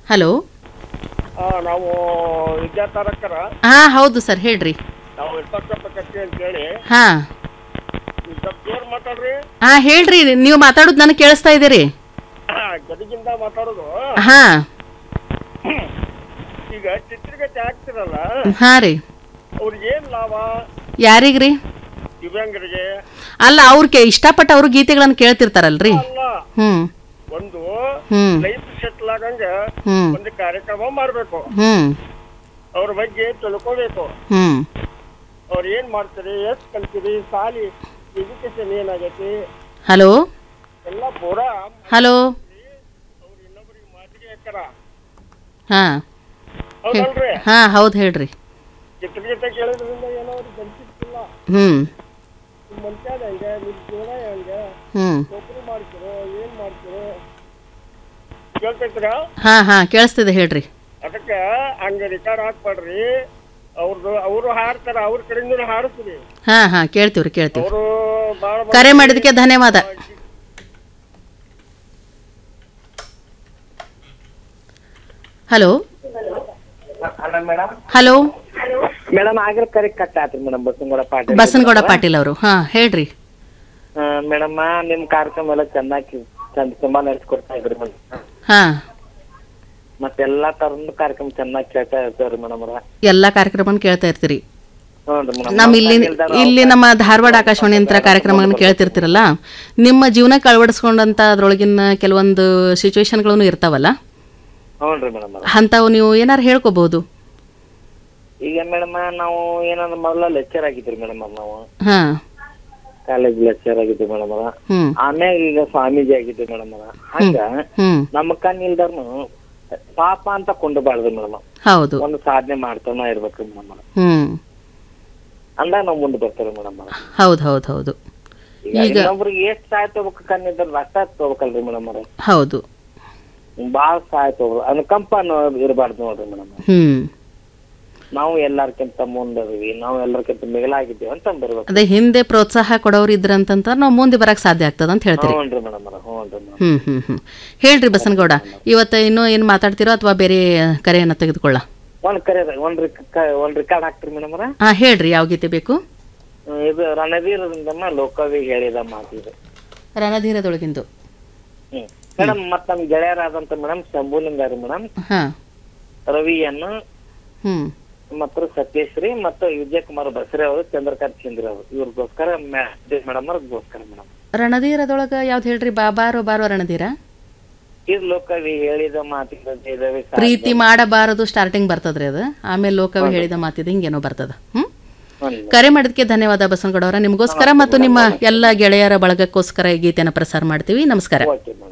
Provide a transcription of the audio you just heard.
hello ಆ, ನಾವು ವಿದ್ಯಾತಾರಕರ ಹಾಂ ಹೌದು ಸರ್ ಹೇಳ್ರಿ ನಾವು ಇರ್ತಕ್ಕಂಥ ಕಟ್ಟಿ ಅಂತೇಳಿ ಹಾಂ ನೀವು ಸ್ವಲ್ಪ ಜೋರ್ ಮಾತಾಡ್ರಿ ಹಾಂ ಹೇಳ್ರಿ ನೀವು ಮಾತಾಡೋದು ನನಗೆ ಕೇಳಿಸ್ತಾ ಇದ್ದೀರಿ ಗದಗಿಂದ ಮಾತಾಡೋದು ಹಾಂ ಈಗ ಚಿತ್ರಗತಿ ಆಗ್ತಿರಲ್ಲ ಹಾಂ ರೀ ಅವ್ರಿಗೆ ಏನ್ ಲಾಭ ಯಾರಿಗ್ರಿ ದಿವ್ಯಾಂಗರಿಗೆ ಅಲ್ಲ ಅವ್ರಿಗೆ ಇಷ್ಟಪಟ್ಟು ಅವ್ರ ಗೀತೆಗಳನ್ನು ಕೇಳ್ತಿರ್ತಾರಲ್ರಿ ಅಲ್ಲ ಹ್ಞೂ ಒಂದು ಹ್ಞೂ ಲೈಫ್ ಸೆಟ್ಲ್ ಆಗಂಗ ಹ್ಞೂ ಒಂದು ಕಾರ್ಯಕ್ರಮ ಮಾಡ್ಬೇಕು ಹ್ಞೂ ಅವ್ರ ಬಗ್ಗೆ ತಿಳ್ಕೋಬೇಕು ಹ್ಞೂ ಅವ್ರು ಏನ್ ಮಾಡ್ತಾರೆ ಎಷ್ಟ್ ಕಲ್ತೀರಿ ಸಾಲಿ ಎಜುಕೇಶನ್ ಏನಾಗೈತಿ ಹಲೋ ಎಲ್ಲ ಪೂರಾ ಹಲೋ ಅವ್ರು ಇನ್ನೊಬ್ರಿಗೆ ಮಾತಿಗೆ ಹಾಕಾರ ಹಾಂ ಹೌದಲ್ರಿ ಹಾಂ ಹೌದು ಹೇಳ್ರಿ ಚಿತ್ರಗೀತೆ ಕೇಳೋದ್ರಿಂದ ಏನೋ ಅವ್ರಿಗೆ ಬೆನಿಫಿಟ್ ಇಲ್ಲ ಹ್ಞೂ ನಿಮ್ ಮನುಷ್ಯದ ಹೆಂಗೆ ನಿಮ್ ಜೀವನ ಹೆಂಗೆ ಹ್ಞೂ ನೌಕರಿ ಮಾಡ್ತಿರೋ ಏನ್ ಮಾಡ್ತಿರೋ ಕೇಳ್ತೈತ್ರ ಹಾಂ ಹಾಂ ಕೇಳಿಸ್ತಿದೆ ಹೇಳ್ರಿ ಅದಕ್ಕೆ ಹಂಗ ರಿಕಾರ್ಡ್ ಹಾಕ್ಬೇಡ್ರಿ ಅವ್ರದ್ದು ಅವರು ಹಾಡ್ತಾರ ಅವ್ರ ಕಡೆಯಿಂದ ಹಾಡಿಸ್ರಿ ಹಾಂ ಹಾಂ ಕೇಳ್ತೀವ್ರಿ ಕೇಳ್ತೀವಿ ಅವರು ಭಾಳ ಕರೆ ಮಾಡಿದ್ದಕ್ಕೆ ಧನ್ಯವಾದ ಹಲೋ ಮೇಡಮ್ ಹಲೋ ಮೇಡಮ್ ಆಗ್ರ ಕರೆ ಕಟ್ ಆತ್ರಿ ಮೇಡಮ್ ಬಸನಗೌಡ ಪಾಟೀಲ್ ಬಸನಗೌಡ ಪಾಟೀಲ್ ಅವರು ಹಾಂ ಹೇಳ್ರಿ ಮೇಡಮ್ ನಿಮ್ ಕಾರ್ಯಕ್ರಮ ಎಲ್ಲ ಚೆನ್ನಾಗಿ ಚಂದ ತುಂಬಾ ನಡೆಸ್ಕೊಡ್ತಾ ಇದ್ರಿ ಮೇಡಮ್ ಹಾಂ ಮತ್ತೆಲ್ಲಾ ತರದ ಕಾರ್ಯಕ್ರಮ ಚೆನ್ನಾಗಿ ಕೇಳ್ತಾ ಇರ್ತಾವ್ರಿ ಮೇಡಮ್ ಅವ್ರ ಎಲ್ಲ ಕಾರ್ಯಕ್ರಮನ ಕೇಳ್ತಾ ಇರ್ತೀರಿ ಹ್ಞೂ ಮೇಡಮ್ ನಮ್ಮ ಇಲ್ಲಿ ಇಲ್ಲಿ ನಮ್ಮ ಧಾರವಾಡ ಆಕಾಶವಾಣಿ ಅಂತ ಕಾರ್ಯಕ್ರಮವನ್ನು ಕೇಳ್ತಿರ್ತಿರಲ್ಲ ನಿಮ್ಮ ಜೀವನಕ್ಕೆ ಅಳವಡಿಸ್ಕೊಂಡಂತ ಅದ್ರೊಳಗಿನ ಕೆಲವೊಂದು ಸಿಚುವೇಶನ್ಗಳನ್ನು ಇರ್ತಾವಲ್ಲ ಹ್ಞೂ ರೀ ಮೇಡಮ್ ಅವ್ರ ಅಂಥವು ನೀವು ಏನಾರು ಹೇಳ್ಕೋಬಹುದು ಈಗ ಮೇಡಮ್ ನಾವು ಏನಂದ್ರೆ ಮೊದಲ ಲೆಕ್ಚರ್ ಆಗಿದ್ರಿ ಮೇಡಮ್ ಅವ್ರ ನಾವು ಹಾಂ ಕಾಲೇಜ್ ಲೆಕ್ಚರ್ ಆಗಿದ್ವಿ ಮೇಡಮ್ ಅವ್ರ ಹ್ಞೂ ಆಮ್ಯಾಗ ಈಗ ಸ್ವಾಮೀಜಿ ಆಗಿದ್ವಿ ಮೇಡಮ್ ಅವ್ರ ಹಂಗ ಹ್ಞೂ ನಮ್ಮ ಕಣ್ಣಿಲ್ದರ್ನು ಪಾಪ ಅಂತ ಕೊಂಡಬಾರ್ದು ಮೇಡಮ್ ಹೌದು ಒಂದು ಸಾಧನೆ ಮಾಡ್ತಾನ ಇರ್ಬೇಕ್ರಿ ಮೇಡಮ್ ಅವ್ರ ಹ್ಞೂ ಅಂದಾಗ ನಾವು ಮುಂದೆ ಬರ್ತಾರೆ ಮೇಡಮ್ ಅವ್ರ ಹೌದು ಹೌದು ಹೌದು ಈಗ ಇನ್ನೊಬ್ರಿಗೆ ಎಷ್ಟ್ ಸಹಾಯ ತಗೋಬೇಕು ಕಣ್ಣಿದ್ರ ರಕ್ತ ತಗೋಬೇಕಲ್ರಿ ಮೇಡಮ್ ಅವ್ರ ಹೌದು ಬಾಳ ಸಹಾಯ ತಗೋರು ಅನುಕಂಪ ಅನ್ನೋದು ಇರಬಾರ್ದು ನೋಡ್ರಿ ಮೇಡಮ್ ಹ್ಞೂ ನಾವು ಎಲ್ಲಾರ್ಕಿಂತ ಮುಂದದೀವಿ ನಾವು ಎಲ್ಲರ್ಕಿಂತ ಮಿಗಿಲಾಗಿದ್ದೀವಿ ಅಂತ ಬರ್ಬೇಕು ಅದೇ ಹಿಂದೆ ಪ್ರೋತ್ಸಾಹ ಕೊಡೋರು ಇದ್ರಂತಂತ ನಾವು ಮುಂದೆ ಬರಕ್ಕೆ ಸಾಧ್ಯ ಆಗ್ತದ ಅಂತ ಹೇಳ್ತೀರಿ ಹ್ಞೂನ್ರಿ ಮೇಡಮ್ ಅವ್ರ ಹ್ಞೂನ್ರಿ ಮೇಡಮ್ ಹ್ಞೂ ಹ್ಞೂ ಹ್ಞೂ ಹೇಳ್ರಿ ಬಸನಗೌಡ ಇವತ್ತು ಇನ್ನೂ ಏನು ಮಾತಾಡ್ತೀರೋ ಅಥವಾ ಬೇರೆ ಕರೆಯನ್ನು ತೆಗೆದುಕೊಳ್ಳ ಒಂದ್ ಕರೆ ಒಂದ್ ರಿಕ್ ಒಂದ್ ರಿಕಾರ್ಡ್ ಹಾಕ್ತೀರಿ ಮೇಡಮ್ ಅವ್ರ ಹಾಂ ಹೇಳ್ರಿ ಯಾವ ಗೀತೆ ಬೇಕು ಹ್ಮ್, ಇದು ರಣವೀರದಿಂದಮ್ಮ ಲೋಕವಿ ಹೇಳಿದ ಮಾತಿದೆ ರಣಧೀರದೊಳಗಿಂದು ಹ್ಮ್ ಮೇಡಮ್ ಮತ್ ನಮ್ ಗೆಳೆಯರಾದಂತ ಮೇಡಮ್ ಶಂಭುಲಿಂಗ ರೀ ಮೇಡಮ್ ಹಾಂ ರವಿಯನ್ನು ಹ್ಞೂ ಮತ್ತು ಸತೀಶ್ ರೀ ಮತ್ತು ವಿಜಯ್ ಕುಮಾರ್ ಬಸ್ರೆ ಅವರು ಚಂದ್ರಕಾಂತ್ ಚಂದ್ರ ಅವರು ಇವ್ರಿಗೋಸ್ಕರ ಮೇಡಮ್ ಅವ್ರಿಗೋಸ್ಕರ ಮೇಡಮ್ ರಣಧೀರದೊಳಗೆ ಯಾವ್ದು ಹೇಳ್ರಿ ಬಾ ಬಾರೋ ಬಾರೋ ರಣಧೀರ ಇದು ಲೋಕವಿ ಹೇಳಿದ ಮಾತಿದ ಜಯದೇವಿ ಸಾ- ಪ್ರೀತಿ ಮಾಡಬಾರದು ಸ್ಟಾರ್ಟಿಂಗ್ ಬರ್ತದ್ರಿ ಅದು ಆಮೇಲೆ ಲೋಕವಿ ಹೇಳಿದ ಮಾತಿದೆ ಹಿಂಗೇನೋ ಬರ್ತದ ಹ್ಞೂ ಹ್ಞೂ ಕರೆ ಮಾಡಿದಕ್ಕೆ ಧನ್ಯವಾದ ಬಸನಗೌಡ ಅವರ ನಿಮಗೋಸ್ಕರ ಮತ್ತು ನಿಮ್ಮ ಎಲ್ಲ ಗೆಳೆಯರ ಬಳಗಕ್ಕೋಸ್ಕರ ಈ ಗೀತೆಯನ್ನು ಪ್ರಸಾರ ಮಾಡ್ತೀವಿ ನಮಸ್ಕಾರ ಓಕೆ ಮೇಡಮ್